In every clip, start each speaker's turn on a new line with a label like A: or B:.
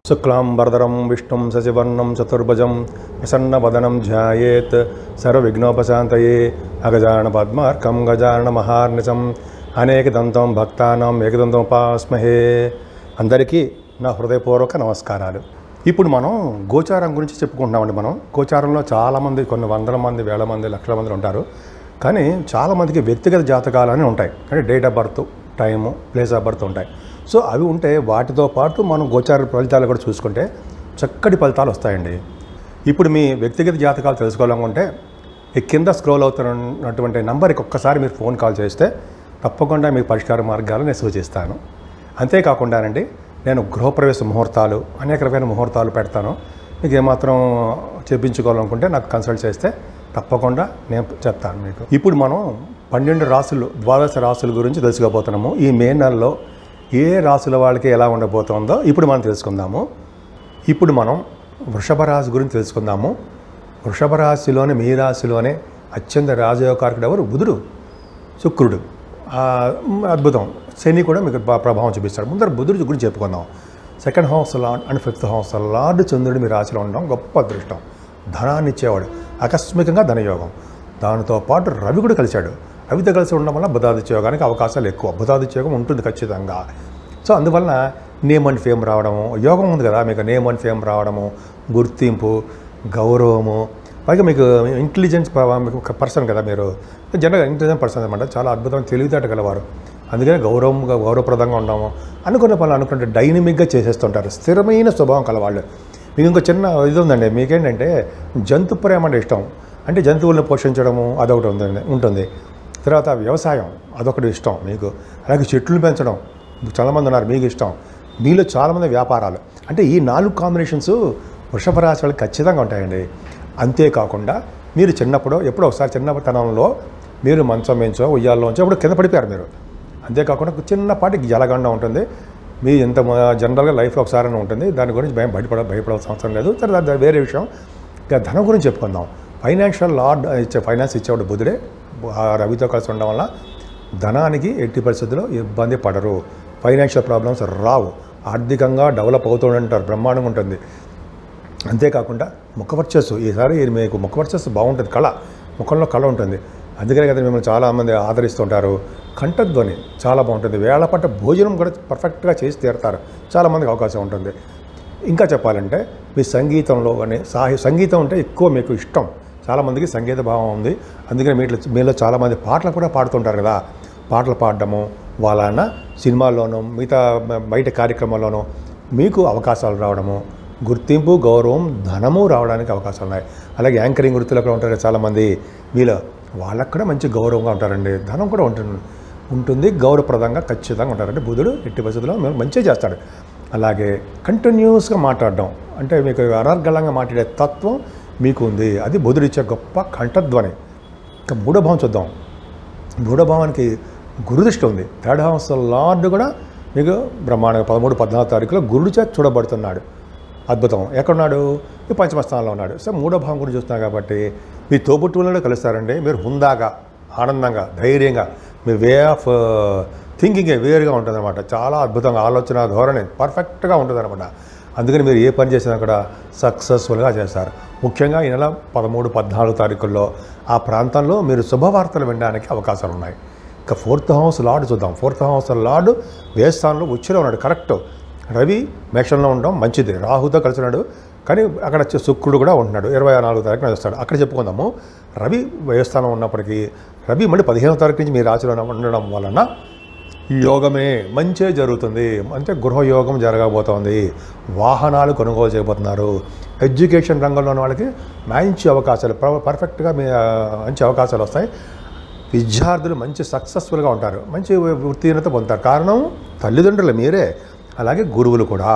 A: శుక్లాంబరధరం విష్ణుం శశివర్ణం చతుర్భుజం ప్రసన్నవదనం ధ్యాయేత్ సర్వవిఘ్నోపశాంతయే అగజాన పద్మార్కం గజాన మహార్నిశం అనేకదంతం భక్తానం ఏకదంతం ఉపాస్మహే అందరికీ నా హృదయపూర్వక నమస్కారాలు ఇప్పుడు మనం గోచారం గురించి చెప్పుకుంటున్నామండి మనం గోచారంలో చాలామంది కొన్ని వందల మంది వేల మంది లక్షల మంది ఉంటారు కానీ చాలామందికి వ్యక్తిగత జాతకాలు అని ఉంటాయి అంటే date of birth time place of birth ఉంటాయి సో అవి ఉంటే వాటితో పాటు మనం గోచార ఫలితాలు కూడా చూసుకుంటే చక్కటి ఫలితాలు వస్తాయండి ఇప్పుడు మీ వ్యక్తిగత జాతకాలు తెలుసుకోవాలనుకుంటే ఈ కింద స్క్రోల్ అవుతున్నటువంటి నంబర్కి ఒక్కసారి మీరు ఫోన్ కాల్ చేస్తే తప్పకుండా మీకు పరిష్కార మార్గాలు నేను సూచిస్తాను అంతేకాకుండానండి నేను గృహప్రవేశ ముహూర్తాలు అనేక రకమైన ముహూర్తాలు పెడతాను మీకు ఏమాత్రం చెప్పించుకోవాలనుకుంటే నాకు కన్సల్ట్ చేస్తే తప్పకుండా నేను చెప్తాను మీకు ఇప్పుడు మనం పన్నెండు రాసులు ద్వాదశ రాసుల గురించి తెలుసుకోబోతున్నాము ఈ మే నెలలో ఏ రాసుల వాళ్ళకి ఎలా ఉండబోతుందో ఇప్పుడు మనం తెలుసుకుందాము ఇప్పుడు మనం వృషభ రాశి గురించి తెలుసుకుందాము వృషభ రాశిలోనే మీ రాశిలోనే అత్యంత రాజయోగారకుడు ఎవరు బుధుడు శుక్రుడు ఆ, మ్, అద్భుతం శని కూడా మీకు బా- ప్రభావం చూపిస్తాడు ముందర బుధుడి గురించి చెప్పుకుందాం second house lord and fifth house lord చంద్రుడు మీ రాశిలో ఉండడం గొప్ప అదృష్టం ధనాన్ని ఇచ్చేవాడు ఆకస్మికంగా ధనయోగం దానితో పాటు రవి కూడా కలిశాడు రవితో కలిసి ఉండడం వల్ల బుధాదిత్య యోగానికి అవకాశాలు ఎక్కువ బుధాదిత్య యోగం ఉంటుంది ఖచ్చితంగా సో అందువలన నేమ్ అండ్ ఫేమ్ రావడము యోగం ఉంది కదా మీకు నేమ్ అండ్ ఫేమ్ రావడము గుర్తింపు గౌరవము పైగా మీకు ఇంటెలిజెన్స్ ప- మీకు ఒక పర్సన్ కదా మీరు జనరల్గా ఇంటెలిజెంట్ పర్సన్ అనమాట చాలా అద్భుతమైన తెలివితేట గలవారు అందుకనే గౌరవంగా గౌరవప్రదంగా ఉండము అనుకున్న పనులు అనుకుంటే డైనమిక్గా చేసేస్తుంటారు స్థిరమైన స్వభావం కలవాళ్ళు మీకు ఇంకో చిన్న ఇది ఉందండి మీకేంటంటే జంతు ప్రేమ అంటే ఇష్టం అంటే జంతువులను పోషించడము అదొకటి ఉంటుంది ఉంటుంది తర్వాత వ్యవసాయం అదొకటి ఇష్టం మీకు అలాగే చెట్లు పెంచడం చాలామంది ఉన్నారు మీకు ఇష్టం మీలో చాలామంది వ్యాపారాలు అంటే ఈ నాలుగు కాంబినేషన్స్ వృషభ రాశి వాళ్ళకి ఖచ్చితంగా ఉంటాయండి అంతేకాకుండా మీరు చిన్నప్పుడు ఎప్పుడో ఒకసారి చిన్నతనంలో మీరు మంచం మించో ఉయ్యాల్లోంచో అప్పుడు కింద పడిపోయారు మీరు అంతేకాకుండా ఒక చిన్నపాటి జలగండం ఉంటుంది మీ ఎంత జనరల్గా లైఫ్ ఒకసారి ఉంటుంది దాని గురించి భయం భయపడ భయపడాల్సిన అవసరం లేదు తర్వాత అది వేరే విషయం ఇక ధనం గురించి చెప్పుకుందాం ఫైనాన్షియల్ లార్డ్ ఇచ్చే ఫైనాన్స్ ఇచ్చేవాడు బుధుడే ఆ రవితో కలిసి ఉండడం వల్ల ధనానికి ఎట్టి పరిస్థితుల్లో ఇబ్బంది పడరు ఫైనాన్షియల్ ప్రాబ్లమ్స్ రావు ఆర్థికంగా డెవలప్ అవుతూ ఉంటారు బ్రహ్మాండంగా ఉంటుంది అంతేకాకుండా ముఖవర్చస్సు ఈసారి మీకు ముఖవర్చస్సు బాగుంటుంది కళ ముఖంలో కళ ఉంటుంది అందుకనే కదా మిమ్మల్ని చాలామంది ఆదరిస్తుంటారు కంఠధ్వని చాలా బాగుంటుంది వేళ పట్ట భోజనం కూడా పర్ఫెక్ట్గా చేసి తీరుతారు చాలామందికి అవకాశం ఉంటుంది ఇంకా చెప్పాలంటే మీ సంగీతంలో కానీ సాహి సంగీతం అంటే ఎక్కువ మీకు ఇష్టం చాలామందికి సంగీత భావం ఉంది అందుకని మీట్లో మీలో చాలామంది పాటలు కూడా పాడుతుంటారు కదా పాటలు పాడడము వాళ్ళ సినిమాల్లోనూ మిగతా బయట కార్యక్రమాల్లోనూ మీకు అవకాశాలు రావడము గుర్తింపు గౌరవం ధనము రావడానికి అవకాశాలు ఉన్నాయి అలాగే యాంకరింగ్ వృత్తిలో కూడా ఉంటారు చాలామంది మీలో వాళ్ళకు కూడా మంచి గౌరవంగా ఉంటారండి ధనం కూడా ఉంటుంది ఉంటుంది గౌరవప్రదంగా ఖచ్చితంగా ఉంటారు అంటే బుధుడు ఎట్టి పరిస్థితుల్లో మేము మంచిగా చేస్తాడు అలాగే కంటిన్యూస్గా మాట్లాడడం అంటే మీకు అనర్గళంగా మాట్లాడే తత్వం మీకు ఉంది అది బుధుడు ఇచ్చే గొప్ప కంఠధ్వని ఇంకా మూడో భావం చూద్దాం మూడో భావానికి గురుదృష్టి ఉంది థర్డ్ హౌస్ లార్డ్ కూడా మీకు బ్రహ్మాండంగా పదమూడు పద్నాలుగు తారీఖులో గురుడు చేత చూడబడుతున్నాడు అద్భుతం ఎక్కడున్నాడు ఈ పంచమ స్థానంలో ఉన్నాడు సో మూడో భావం గురించి చూస్తున్నాం కాబట్టి మీ తోబుట్టువులను కలుస్తారండి మీరు హుందాగా ఆనందంగా ధైర్యంగా మీ వే ఆఫ్ థింకింగ్ వేరుగా ఉంటుందన్నమాట చాలా అద్భుతంగా ఆలోచన ధోరణి పర్ఫెక్ట్గా ఉంటుందన్నమాట అందుకని మీరు ఏ పని చేసినా కూడా సక్సెస్ఫుల్గా చేస్తారు ముఖ్యంగా ఈ నెల పదమూడు పద్నాలుగు తారీఖుల్లో ఆ ప్రాంతంలో మీరు శుభవార్తలు వినడానికి అవకాశాలు ఉన్నాయి ఇక ఫోర్త్ హౌస్ లార్డ్ చూద్దాం ఫోర్త్ హౌస్ లార్డ్ వేస్థానంలో ఉచ్చిలో ఉన్నాడు కరెక్ట్ రవి మేషంలో ఉండడం మంచిది రాహుతో కలిసి ఉన్నాడు కానీ అక్కడ వచ్చే శుక్రుడు కూడా ఉంటున్నాడు ఇరవై నాలుగు తారీఖున వస్తాడు అక్కడ చెప్పుకుందాము రవి వ్యయస్థానం ఉన్నప్పటికీ రవి మళ్ళీ పదిహేనో తారీఖు నుంచి మీ రాశిలో ఉండడం వలన యోగమే మంచే జరుగుతుంది అంటే గృహయోగం జరగబోతోంది వాహనాలు కొనుగోలు చేయబోతున్నారు ఎడ్యుకేషన్ రంగంలో ఉన్న వాళ్ళకి మంచి అవకాశాలు పర్- పర్ఫెక్ట్గా మీ ఆ, మంచి అవకాశాలు వస్తాయి విద్యార్థులు మంచి సక్సెస్ఫుల్గా ఉంటారు మంచి ఉత్తీర్ణత పొందుతారు కారణం తల్లిదండ్రులు మీరే అలాగే గురువులు కూడా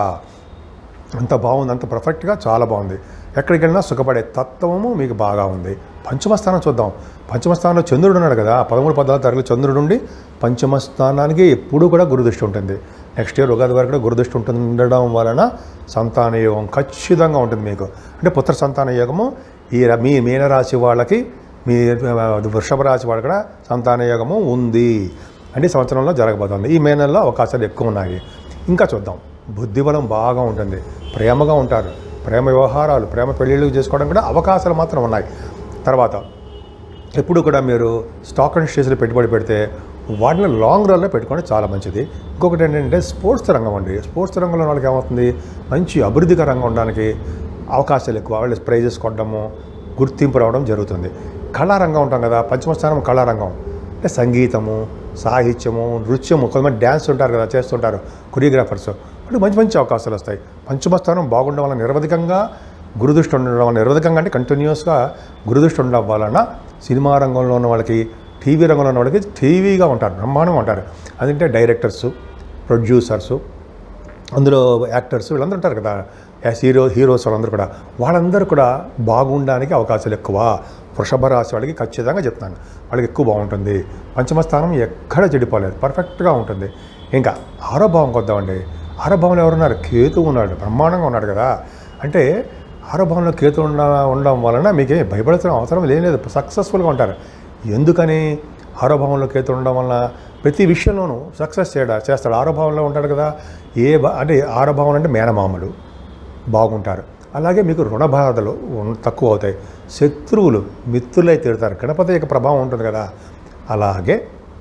A: అంత బాగుంది అంత పర్ఫెక్ట్గా చాలా బాగుంది ఎక్కడికి వెళ్ళినా సుఖపడే తత్వము మీకు బాగా ఉంది పంచమ స్థానం చూద్దాం పంచమ స్థానంలో చంద్రుడు ఉన్నాడు కదా పదమూడు పద్నాలుగు తారీఖులు చంద్రుడు ఉండి పంచమ స్థానానికి ఎప్పుడూ కూడా గురుదృష్టి ఉంటుంది నెక్స్ట్ ఇయర్ ఉగాది వరకు కూడా గురుదృష్టి ఉంటుంది ఉండడం వలన సంతాన యోగం ఖచ్చితంగా ఉంటుంది మీకు అంటే పుత్ర సంతాన యోగము ఈ ర- మీ మీనరాశి వాళ్ళకి మీ ఆ, వృషభ రాశి వాళ్ళకి కూడా సంతాన యోగము ఉంది అంటే ఈ సంవత్సరంలో జరగబోతుంది ఈ మే నెలలో అవకాశాలు ఎక్కువ ఉన్నాయి ఇంకా చూద్దాం బుద్ధిబలం బాగా ఉంటుంది ప్రేమగా ఉంటారు ప్రేమ వ్యవహారాలు ప్రేమ పెళ్ళిళ్ళు చేసుకోవడం కూడా అవకాశాలు మాత్రం ఉన్నాయి తర్వాత ఎప్పుడు కూడా మీరు స్టాక్ అండ్ షేర్స్లో పెట్టుబడి పెడితే వాటిని లాంగ్ రన్లో పెట్టుకోవడం చాలా మంచిది ఇంకొకటి ఏంటంటే స్పోర్ట్స్ రంగం అండి స్పోర్ట్స్ రంగంలో వాళ్ళకి ఏమవుతుంది మంచి అభివృద్ధికరంగా ఉండడానికి అవకాశాలు ఎక్కువ వాళ్ళు ప్రైజెస్ కొట్టడము గుర్తింపు రావడం జరుగుతుంది కళారంగం ఉంటాం కదా పంచమస్థానం కళారంగం అంటే సంగీతము సాహిత్యము నృత్యము కొంతమంది డ్యాన్స్ ఉంటారు కదా చేస్తుంటారు కొరియోగ్రాఫర్స్ అంటే మంచి మంచి అవకాశాలు వస్తాయి పంచమస్థానం బాగుండడం వల్ల నిరవధికంగా గురుదృష్టి ఉండడం వల్ల నిరవధికంగా అంటే కంటిన్యూస్గా గురుదృష్టి ఉండడం వలన సినిమా రంగంలో ఉన్న వాళ్ళకి టీవీ రంగంలో ఉన్న వాళ్ళకి టీవీగా ఉంటారు బ్రహ్మాండంగా ఉంటారు అదంటే డైరెక్టర్సు ప్రొడ్యూసర్సు అందులో యాక్టర్స్ వీళ్ళందరూ ఉంటారు కదా యాస్ హీరో హీరోస్ వాళ్ళందరూ కూడా వాళ్ళందరూ కూడా బాగుండడానికి అవకాశాలు ఎక్కువ వృషభ రాశి వాళ్ళకి ఖచ్చితంగా చెప్తాను వాళ్ళకి ఎక్కువ బాగుంటుంది పంచమ స్థానం ఎక్కడ చెడిపోలేదు పర్ఫెక్ట్గా ఉంటుంది ఇంకా ఆరో భావం కొద్దామండి ఆరో భావంలో ఎవరున్నారు కేతు ఉన్నాడు బ్రహ్మాండంగా ఉన్నాడు కదా అంటే ఆరో భావంలో కేతు ఉండ ఉండడం వలన మీకేం భయపడాల్సిన అవసరం లేదు సక్సెస్ఫుల్గా ఉంటారు ఎందుకని ఆరో భావంలో కేతు ఉండడం వలన ప్రతి విషయంలోనూ సక్సెస్ చేయడా చేస్తాడు ఆరో భావంలో ఉంటాడు కదా ఏ బా అంటే ఆరో భావం అంటే మేనమామలు బాగుంటారు అలాగే మీకు రుణ బాధలు ఉన్- తక్కువ అవుతాయి శత్రువులు మిత్రులై తీరుతారు గణపతి యొక్క ప్రభావం ఉంటుంది కదా అలాగే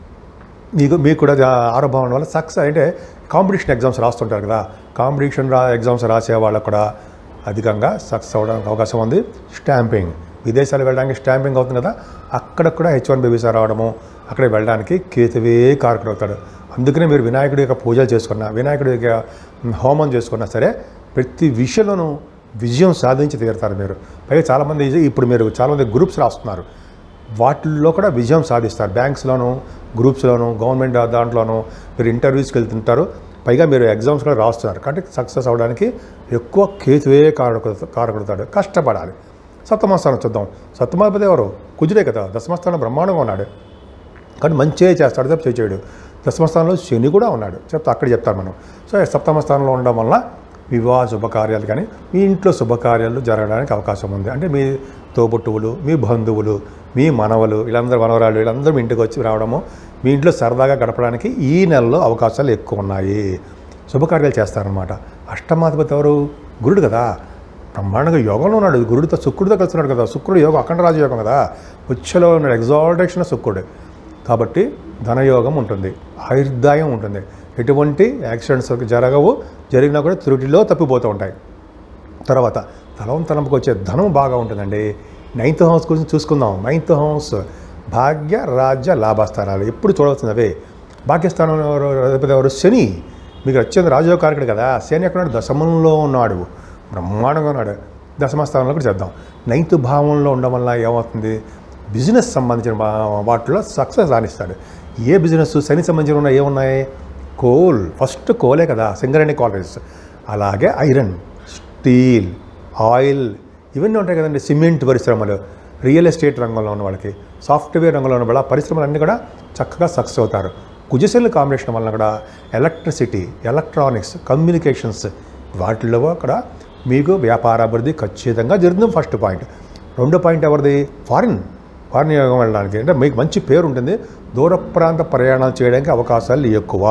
A: మీకు మీకు కూడా జా- ఆరో భావన వల్ల సక్సెస్ అంటే కాంపిటీషన్ ఎగ్జామ్స్ రాస్తుంటారు కదా కాంపిటీషన్ రా ఎగ్జామ్స్ రాసే వాళ్ళకు కూడా అధికంగా సక్సెస్ అవ్వడానికి అవకాశం ఉంది స్టాంపింగ్ విదేశాలు వెళ్ళడానికి స్టాంపింగ్ అవుతుంది కదా అక్కడ కూడా హెచ్ వన్ బేబీసా రావడము అక్కడ వెళ్ళడానికి కేతువే కారకుడు అవుతాడు అందుకనే మీరు వినాయకుడి యొక్క పూజలు చేసుకున్నా వినాయకుడి యొక్క హోమం చేసుకున్నా సరే ప్రతి విషయంలోనూ విజయం సాధించి తీరుతారు మీరు పైగా చాలామంది ఇప్పుడు మీరు చాలామంది గ్రూప్స్ రాస్తున్నారు వాటిల్లో కూడా విజయం సాధిస్తారు బ్యాంక్స్లోను గ్రూప్స్లోను గవర్నమెంట్ దాంట్లోనూ మీరు ఇంటర్వ్యూస్కి వెళ్తుంటారు పైగా మీరు ఎగ్జామ్స్ కూడా రాస్తున్నారు కాబట్టి సక్సెస్ అవ్వడానికి ఎక్కువ కేతువే కారకు కారకుడతాడు కష్టపడాలి సప్తమస్థానం చూద్దాం సప్తమాధిపతి ఎవరు కుజుడే కదా దశమస్థానం బ్రహ్మాండంగా ఉన్నాడు కానీ మంచిగా చేస్తాడు తప్ప చేయడు దశమస్థానంలో శని కూడా ఉన్నాడు చెప్తా అక్కడ చెప్తారు మనం సో సప్తమ స్థానంలో ఉండడం వల్ల వివాహ శుభకార్యాలు కానీ మీ ఇంట్లో శుభకార్యాలు జరగడానికి అవకాశం ఉంది అంటే మీ తోబుట్టువులు మీ బంధువులు మీ మనవలు వీళ్ళందరూ మనవరాళ్ళు వీళ్ళందరూ మీ ఇంటికి వచ్చి రావడము మీ ఇంట్లో సరదాగా గడపడానికి ఈ నెలలో అవకాశాలు ఎక్కువ ఉన్నాయి శుభకార్యాలు చేస్తారనమాట అష్టమాధిపతి ఎవరు గురుడు కదా బ్రహ్మాండంగా యోగంలో ఉన్నాడు గురుడితో శుక్రుడితో కలుస్తున్నాడు కదా శుక్రుడు యోగం అఖండ రాజయోగం కదా ఉచ్చలో ఉన్నాడు ఎగ్జాల్టేషన్ శుక్రుడు కాబట్టి ధనయోగం ఉంటుంది ఆయుర్దాయం ఉంటుంది ఎటువంటి యాక్సిడెంట్స్ జరగవు జరిగినా కూడా త్రుటిలో తప్పిపోతూ ఉంటాయి తర్వాత తలం తలంపుకి వచ్చే ధనం బాగా ఉంటుందండి నైన్త్ హౌస్ గురించి చూసుకుందాం నైన్త్ హౌస్ భాగ్య రాజ్య లాభస్థానాలు ఎప్పుడు చూడవలసింది అవే భాగ్యస్థానంలో ఎవరు అధిపతి ఎవరు శని మీకు వచ్చేది రాజయోగకారకుడు కదా శని ఎక్కడ దశమంలో ఉన్నాడు బ్రహ్మాండంగా ఉన్నాడు దశమ స్థానంలో కూడా చేద్దాం నైన్త్ భావంలో ఉండడం వల్ల ఏమవుతుంది బిజినెస్ సంబంధించిన వా- వాటిలో సక్సెస్ రాణిస్తాడు ఏ బిజినెస్ శని సంబంధించిన ఉన్నాయి ఏమున్నాయి కోల్ ఫస్ట్ కోలే కదా సింగరేణి కాలరీస్ అలాగే ఐరన్ స్టీల్ ఆయిల్ ఇవన్నీ ఉంటాయి కదండి సిమెంట్ పరిశ్రమలు రియల్ ఎస్టేట్ రంగంలో ఉన్న వాళ్ళకి సాఫ్ట్వేర్ రంగంలో ఉన్న వాళ్ళ పరిశ్రమలన్నీ కూడా చక్కగా సక్సెస్ అవుతారు కుజశైలి కాంబినేషన్ వల్ల కూడా ఎలక్ట్రిసిటీ ఎలక్ట్రానిక్స్ కమ్యూనికేషన్స్ వాటిల్లో కూడా మీకు వ్యాపార అభివృద్ధి ఖచ్చితంగా జరుగుతుంది ఫస్ట్ పాయింట్ రెండో పాయింట్ ఎవరిది ఫారిన్ ఫారిన్ యోగం వెళ్ళడానికి అంటే మీకు మంచి పేరు ఉంటుంది దూర ప్రాంత ప్రయాణాలు చేయడానికి అవకాశాలు ఎక్కువ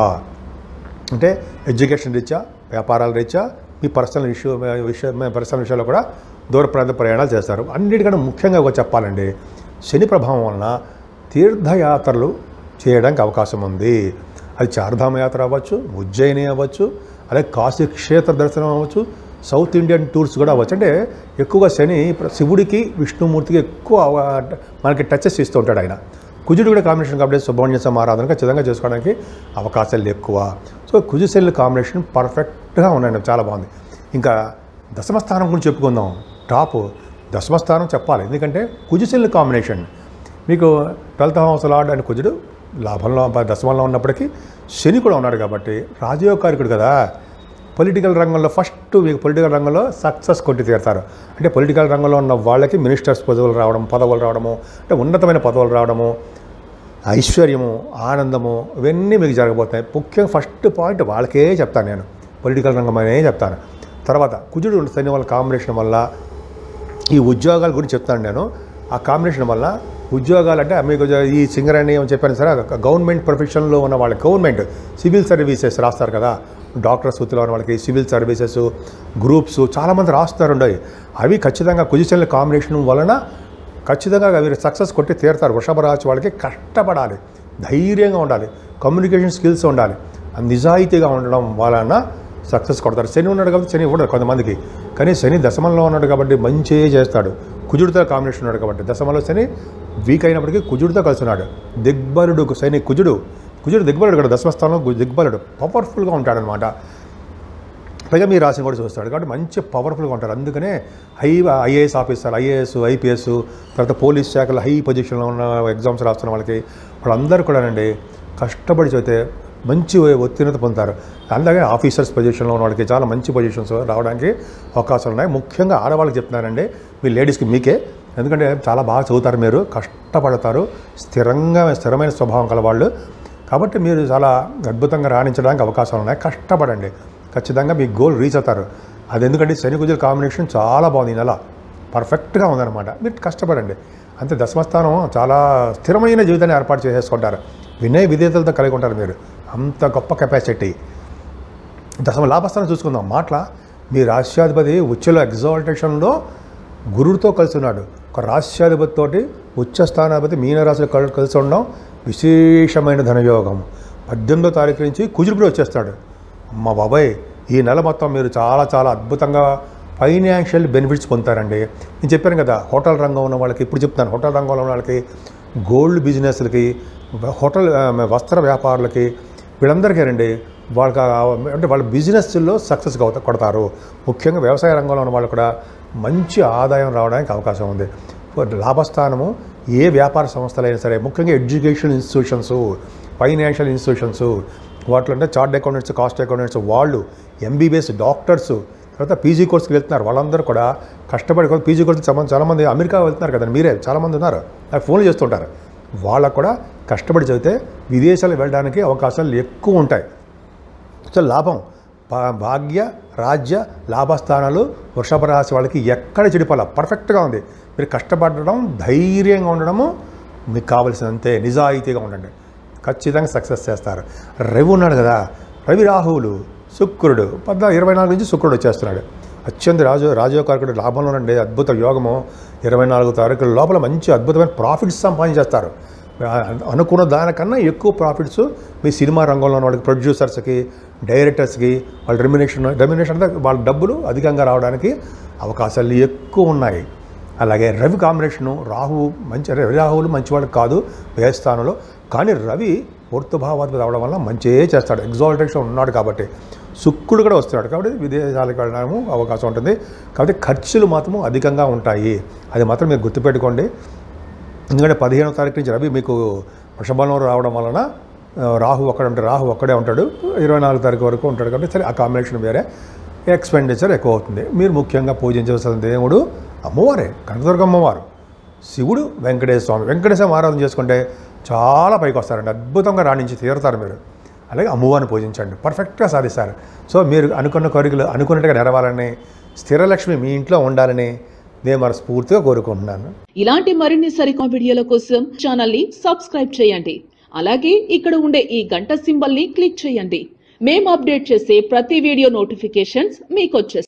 A: అంటే ఎడ్యుకేషన్ రీత్యా వ్యాపారాల రీత్యా మీ పర్సనల్ ఇష్యూ విషయం పర్సనల్ విషయాల్లో కూడా దూర ప్రాంత ప్రయాణాలు చేస్తారు అన్నిటికన్నా ముఖ్యంగా ఒక చెప్పాలండి శని ప్రభావం వలన తీర్థయాత్రలు చేయడానికి అవకాశం ఉంది అది చార్ధామ యాత్ర అవ్వచ్చు ఉజ్జయిని అవ్వచ్చు అలాగే కాశీ క్షేత్ర దర్శనం అవ్వచ్చు సౌత్ ఇండియన్ టూర్స్ కూడా అవ్వచ్చు అంటే ఎక్కువగా శని ప్ర- శివుడికి విష్ణుమూర్తికి ఎక్కువ అవ- మనకి టచెస్ ఇస్తూ ఉంటాడు ఆయన కుజుడు కూడా కాంబినేషన్ కాబట్టి సుబ్రహ్మణ్య సమారాధన ఖచ్చితంగా చేసుకోవడానికి అవకాశాలు ఎక్కువ సో కుజు శని కాంబినేషన్ పర్ఫెక్ట్గా ఉన్నాయండి చాలా బాగుంది ఇంకా దశమ స్థానం గురించి చెప్పుకుందాం టాప్ దశమ స్థానం చెప్పాలి ఎందుకంటే కుజు శని కాంబినేషన్ మీకు ట్వెల్త్ హౌస్ లార్డ్ అని కుజుడు లాభంలో దశమంలో ఉన్నప్పటికీ శని కూడా ఉన్నాడు కాబట్టి రాజయోగకారికుడు కదా పొలిటికల్ రంగంలో ఫస్ట్ మీకు పొలిటికల్ రంగంలో సక్సెస్ కొట్టి తీరుతారు అంటే పొలిటికల్ రంగంలో ఉన్న వాళ్ళకి మినిస్టర్స్ పదవులు రావడం పదవులు రావడము అంటే ఉన్నతమైన పదవులు రావడము ఐశ్వర్యము ఆనందము ఇవన్నీ మీకు జరగబోతాయి ముఖ్యంగా ఫస్ట్ పాయింట్ వాళ్ళకే చెప్తాను నేను పొలిటికల్ రంగం అనే చెప్తాను తర్వాత కుజుడు శని వాళ్ళ కాంబినేషన్ వల్ల ఈ ఉద్యోగాల గురించి చెప్తాను నేను ఆ కాంబినేషన్ వల్ల ఉద్యోగాలు అంటే మీకు ఈ సింగర్ అని ఏమని చెప్పాను సరే గవర్నమెంట్ ప్రొఫెషన్లో ఉన్న వాళ్ళ గవర్నమెంట్ సివిల్ సర్వీసెస్ రాస్తారు కదా డాక్టర్స్ వృత్తిలో ఉన్న వాళ్ళకి సివిల్ సర్వీసెస్ గ్రూప్స్ చాలామంది రాస్తారుండయి అవి ఖచ్చితంగా కుజిచల్ల కాంబినేషన్ వలన ఖచ్చితంగా వీరు సక్సెస్ కొట్టి తీరుతారు వృషభ రాశి వాళ్ళకి కష్టపడాలి ధైర్యంగా ఉండాలి కమ్యూనికేషన్ స్కిల్స్ ఉండాలి నిజాయితీగా ఉండడం వలన సక్సెస్ కొడతారు శని ఉన్నాడు కాబట్టి శని ఇవ్వడు కొంతమందికి కానీ శని దశమంలో ఉన్నాడు కాబట్టి మంచి చేస్తాడు కుజుడితో కాంబినేషన్ ఉన్నాడు కాబట్టి దశమంలో శని వీక్ అయినప్పటికీ కుజుడితో కలిసి ఉన్నాడు దిగ్బలుడు శని కుజుడు కుజుడు దిగ్బలుడు కూడా దశమస్థానంలో గు- దిగ్బలుడు పవర్ఫుల్గా ఉంటాడనమాట పైగా మీ రాశిని కూడా చూస్తాడు కాబట్టి మంచి పవర్ఫుల్గా ఉంటారు అందుకనే high IAS officer IAS IPS తర్వాత పోలీస్ శాఖలో హై పొజిషన్లో ఉన్న ఎగ్జామ్స్ రాస్తున్న వాళ్ళకి వాళ్ళందరూ కూడానండి కష్టపడి చదివితే మంచి ఉత్తీర్ణత పొందుతారు అలాగే ఆఫీసర్స్ పొజిషన్లో ఉన్న వాళ్ళకి చాలా మంచి పొజిషన్స్ రావడానికి అవకాశాలు ఉన్నాయి ముఖ్యంగా ఆడవాళ్ళకి చెప్తున్నారండి మీ లేడీస్కి మీకే ఎందుకంటే చాలా బాగా చదువుతారు మీరు కష్టపడతారు స్థిరంగా స్థిరమైన స్వభావం కల వాళ్ళు కాబట్టి మీరు చాలా అద్భుతంగా రాణించడానికి అవకాశాలు ఉన్నాయి కష్టపడండి ఖచ్చితంగా మీ గోల్ రీచ్ అవుతారు అది ఎందుకంటే శని కుజుల కాంబినేషన్ చాలా బాగుంది ఈ నెల పర్ఫెక్ట్గా ఉందన్నమాట మీరు కష్టపడండి అంతే దశమస్థానం చాలా స్థిరమైన జీవితాన్ని ఏర్పాటు చేసేసుకుంటారు వినయ విధేతలతో కలిగి ఉంటారు మీరు అంత గొప్ప కెపాసిటీ దశమ లాభస్థానం చూసుకుందాం మాటల మీ రాష్ట్రాధిపతి ఉచ్చలో ఎగ్జాల్టేషన్లో గురుడితో కలిసి ఉన్నాడు ఒక రాష్ట్రాధిపతితోటి ఉచ్చ స్థానాధిపతి మీనరాశిలో కల్- కలిసి ఉండడం విశేషమైన ధనయోగం పద్దెనిమిదో తారీఖు నుంచి కుజుడు కూడా వచ్చేస్తాడు అమ్మ బాబాయ్ ఈ నెల మొత్తం మీరు చాలా చాలా అద్భుతంగా ఫైనాన్షియల్ బెనిఫిట్స్ పొందుతారండి నేను చెప్పాను కదా హోటల్ రంగం ఉన్న వాళ్ళకి ఇప్పుడు చెప్తాను హోటల్ రంగంలో ఉన్న వాళ్ళకి గోల్డ్ బిజినెస్లకి హోటల్ ఆ, వస్త్ర వ్యాపారులకి వీళ్ళందరికీ రండి వాళ్ళకి ఆ- అంటే వాళ్ళ బిజినెస్లో సక్సెస్ అవుతా కొడతారు ముఖ్యంగా వ్యవసాయ రంగంలో ఉన్న వాళ్ళు కూడా మంచి ఆదాయం రావడానికి అవకాశం ఉంది లాభస్థానము ఏ వ్యాపార సంస్థలైనా సరే ముఖ్యంగా ఎడ్యుకేషన్ ఇన్స్టిట్యూషన్స్ ఫైనాన్షియల్ ఇన్స్టిట్యూషన్స్ వాటిలో అంటే చార్ట్ అకౌంటెంట్స్ కాస్ట్ అకౌంటెంట్స్ వాళ్ళు ఎంబీబీఎస్ డాక్టర్స్ తర్వాత పీజీ కోర్స్కి వెళ్తున్నారు వాళ్ళందరూ కూడా కష్టపడి పీజీ కోర్స్ సంబంధించి చాలామంది అమెరికా వెళ్తున్నారు కదండి మీరే చాలామంది ఉన్నారు నాకు ఫోన్లు చేస్తుంటారు వాళ్ళకు కూడా కష్టపడి చదివితే విదేశాలకు వెళ్ళడానికి అవకాశాలు ఎక్కువ ఉంటాయి సో లాభం భా- భాగ్య రాజ్య లాభస్థానాలు వృషభ రాశి వాళ్ళకి ఎక్కడ చెడిపోవాల పర్ఫెక్ట్గా ఉంది మీరు కష్టపడడం ధైర్యంగా ఉండడము మీకు కావలసినంతే నిజాయితీగా ఉండండి ఖచ్చితంగా సక్సెస్ చేస్తారు రవి ఉన్నాడు కదా రవి రాహువులు శుక్రుడు పద్నాలుగు ఇరవై నాలుగు నుంచి శుక్రుడు వచ్చేస్తున్నాడు అత్యంత రాజు రాజయోకారకుడు లాభంలో ఉండే అద్భుత యోగము ఇరవై నాలుగు తారీఖుల లోపల మంచి అద్భుతమైన ప్రాఫిట్స్ సంపాదించేస్తారు అనుకున్న దానికన్నా ఎక్కువ ప్రాఫిట్స్ మీ సినిమా రంగంలో ఉన్న వాళ్ళకి ప్రొడ్యూసర్స్కి డైరెక్టర్స్కి వాళ్ళ రెమ్యునేషన్ రెమ్యునేషన్ అంటే వాళ్ళ డబ్బులు అధికంగా రావడానికి అవకాశాలు ఎక్కువ ఉన్నాయి అలాగే రవి కాంబినేషను రాహు మంచి రవి రాహువులు మంచివాడు కాదు వ్యయస్థానంలో కానీ రవి పూర్తభావాధిపతి అవడం వల్ల మంచిగా చేస్తాడు ఎగ్జాల్టేషన్ ఉన్నాడు కాబట్టి శుక్రుడు కూడా వస్తున్నాడు కాబట్టి విదేశాలకు వెళ్ళడము అవకాశం ఉంటుంది కాబట్టి ఖర్చులు మాత్రము అధికంగా ఉంటాయి అది మాత్రం మీరు గుర్తుపెట్టుకోండి ఎందుకంటే పదిహేనవ తారీఖు నుంచి రవి మీకు వృషభంలో రావడం వలన ఆ, రాహు ఒక్కడే ఉంటాడు రాహు ఒక్కడే ఉంటాడు ఇరవై నాలుగు తారీఖు వరకు ఉంటాడు కాబట్టి సరే ఆ కాంబినేషన్ వేరే ఎక్స్పెండిచర్ ఎక్కువ అవుతుంది మీరు ముఖ్యంగా పూజించవలసిన దేవుడు అమ్మవారే కనకదుర్గ అమ్మవారు శివుడు వెంకటేశ్వర స్వామి వెంకటేశ్వర స్వామి ఆరాధన చేసుకుంటే చాలా పైకి వస్తారండి అద్భుతంగా రాణించి తీరుతారు మీరు అలాగే అమ్మవారిని పూజించండి పర్ఫెక్ట్గా సాధిస్తారు సో మీరు అనుకున్న కోరికలు అనుకున్నట్టుగా నెరవాలని స్థిరలక్ష్మి మీ ఇంట్లో ఉండాలని నేను మనస్ఫూర్తిగా కోరుకుంటున్నాను
B: ఇలాంటి మరిన్ని సరికొత్త వీడియోల కోసం ఛానల్ ని సబ్స్క్రైబ్ చేయండి అలాగే ఇక్కడ ఉండే ఈ గంట సింబల్ ని క్లిక్ చేయండి మేము అప్డేట్ చేసే ప్రతి వీడియో నోటిఫికేషన్స్ మీకు వచ్చేస్తాయి